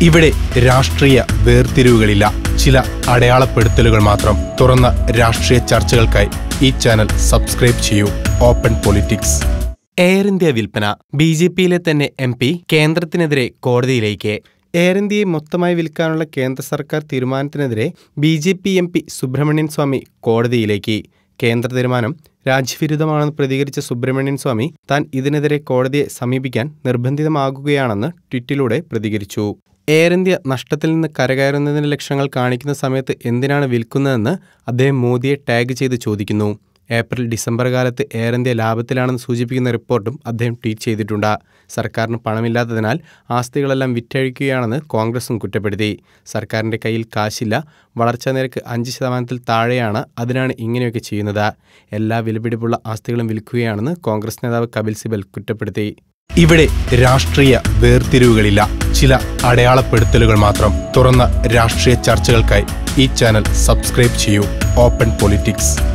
ഇവിടെ രാഷ്ട്രീയ വേർതിരിവുകളില്ല ചില അടയാളപ്പെടുത്തലുകൾ മാത്രം തുറന്ന രാഷ്ട്രീയ ചർച്ചകൾക്കായി ഈ ചാനൽ സബ്സ്ക്രൈബ് ചെയ്യൂ ഓപ്പൺ പൊളിറ്റിക്സ് എയർ ഇന്ത്യ വിൽപ്പന ബി ജെ പിയിലെ തന്നെ എം പി കേന്ദ്രത്തിനെതിരെ കോടതിയിലേക്ക് എയർ ഇന്ത്യയെ മൊത്തമായി വിൽക്കാനുള്ള കേന്ദ്ര സർക്കാർ തീരുമാനത്തിനെതിരെ B J P M P Subramanian Swamy കോടതിയിലേക്ക് കേന്ദ്ര തീരുമാനം രാജ്യവിരുദ്ധമാണെന്ന് പ്രതികരിച്ച സുബ്രഹ്മണ്യൻ സ്വാമി താൻ ഇതിനെതിരെ കോടതിയെ സമീപിക്കാൻ നിർബന്ധിതമാകുകയാണെന്ന് ട്വിറ്റിലൂടെ പ്രതികരിച്ചു എയർ ഇന്ത്യ നഷ്ടത്തിൽ നിന്ന് കരകയറുന്നതിന്റെ ലക്ഷണങ്ങൾ കാണിക്കുന്ന സമയത്ത് എന്തിനാണ് വിൽക്കുന്നതെന്ന് അദ്ദേഹം മോദിയെ ടാഗ് ചെയ്ത് ചോദിക്കുന്നു ഏപ്രിൽ ഡിസംബർ കാലത്ത് എയർ ഇന്ത്യ ലാഭത്തിലാണെന്ന് സൂചിപ്പിക്കുന്ന റിപ്പോർട്ടും അദ്ദേഹം ട്വീറ്റ് ചെയ്തിട്ടുണ്ട് സർക്കാരിന് പണമില്ലാത്തതിനാൽ ആസ്തികളെല്ലാം വിറ്റഴിക്കുകയാണെന്ന് കോൺഗ്രസും കുറ്റപ്പെടുത്തി സർക്കാരിന്റെ കയ്യിൽ കാശില്ല വളർച്ചാ നിരക്ക് അഞ്ച് ശതമാനത്തിൽ താഴെയാണ് അതിനാണ് ഇങ്ങനെയൊക്കെ ചെയ്യുന്നത് എല്ലാ വിലപിടിപ്പുള്ള ആസ്തികളും വിൽക്കുകയാണെന്ന് കോൺഗ്രസ് നേതാവ് കപിൽ സിബൽ കുറ്റപ്പെടുത്തി ഇവിടെ രാഷ്ട്രീയ വേർതിരിവുകളില്ല ചില അടയാളപ്പെടുത്തലുകൾ മാത്രം തുറന്ന രാഷ്ട്രീയ ചർച്ചകൾക്കായി ഈ ചാനൽ സബ്സ്ക്രൈബ് ചെയ്യൂ ഓപ്പൺ പൊളിറ്റിക്സ്